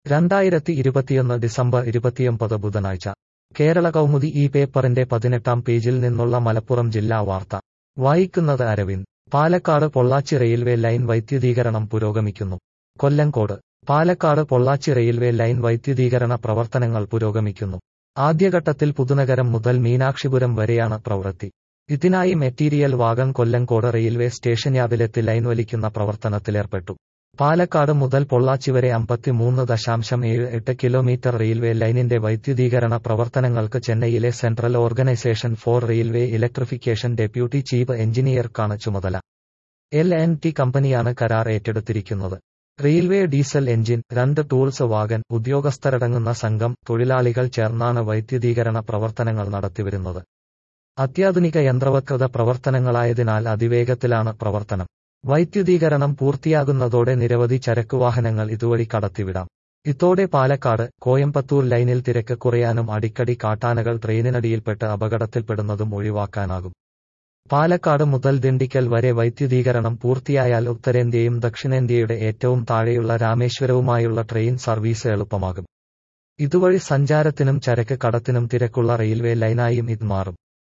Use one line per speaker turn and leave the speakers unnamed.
രണ്ടായിരത്തി ഇരുപത്തിയൊന്ന് ഡിസംബർ ഇരുപത്തിയൊമ്പത് ബുധനാഴ്ച കേരള കൗമുദി ഈ പേപ്പറിന്റെ പതിനെട്ടാം പേജിൽ നിന്നുള്ള മലപ്പുറം ജില്ലാ വാർത്ത വായിക്കുന്നത് അരവിന്ദ് പാലക്കാട് പൊള്ളാച്ചി റെയിൽവേ ലൈൻ വൈദ്യുതീകരണം പുരോഗമിക്കുന്നു കൊല്ലങ്കോട് പാലക്കാട് പൊള്ളാച്ചി റെയിൽവേ ലൈൻ വൈദ്യുതീകരണ പ്രവർത്തനങ്ങൾ പുരോഗമിക്കുന്നു ആദ്യഘട്ടത്തിൽ പുതുനഗരം മുതൽ മീനാക്ഷിപുരം വരെയാണ് പ്രവൃത്തി ഇതിനായി material wagon Kollengode railway station യാബിലെത്തി ലൈൻ വലിക്കുന്ന പ്രവർത്തനത്തിലേർപ്പെട്ടു പാലക്കാട് മുതൽ പൊള്ളാച്ചി വരെ അമ്പത്തിമൂന്ന് ദശാംശം ഏഴ് എട്ട് കിലോമീറ്റർ റെയിൽവേ ലൈനിന്റെ വൈദ്യുതീകരണ പ്രവർത്തനങ്ങൾക്ക് ചെന്നൈയിലെ central organisation for railway electrification deputy chief എഞ്ചിനീയർക്കാണ് ചുമതല എൽ എൻ ടി കമ്പനിയാണ് കരാർ ഏറ്റെടുത്തിരിക്കുന്നത് റെയിൽവേ ഡീസൽ എഞ്ചിൻ രണ്ട് ടൂൾസ് വാഗൻ ഉദ്യോഗസ്ഥരടങ്ങുന്ന സംഘം തൊഴിലാളികൾ ചേർന്നാണ് വൈദ്യുതീകരണ പ്രവർത്തനങ്ങൾ നടത്തിവരുന്നത് അത്യാധുനിക യന്ത്രവത്കൃത പ്രവർത്തനങ്ങളായതിനാൽ അതിവേഗത്തിലാണ് പ്രവർത്തനം വൈദ്യുതീകരണം പൂർത്തിയാകുന്നതോടെ നിരവധി ചരക്കുവാഹനങ്ങൾ ഇതുവഴി കടത്തിവിടാം ഇതോടെ പാലക്കാട് കോയമ്പത്തൂർ ലൈനിൽ തിരക്ക് കുറയാനും അടിക്കടി കാട്ടാനകൾ ട്രെയിനിനടിയിൽപ്പെട്ട് അപകടത്തിൽപ്പെടുന്നതും ഒഴിവാക്കാനാകും പാലക്കാട് മുതൽ ദിണ്ടിക്കൽ വരെ വൈദ്യുതീകരണം പൂർത്തിയായാൽ ഉത്തരേന്ത്യയും ദക്ഷിണേന്ത്യയുടെ ഏറ്റവും താഴെയുള്ള രാമേശ്വരവുമായുള്ള ട്രെയിൻ സർവീസ് എളുപ്പമാകും ഇതുവഴി സഞ്ചാരത്തിനും ചരക്ക് കടത്തിനും തിരക്കുള്ള റെയിൽവേ ലൈനായും ഇത് മാറും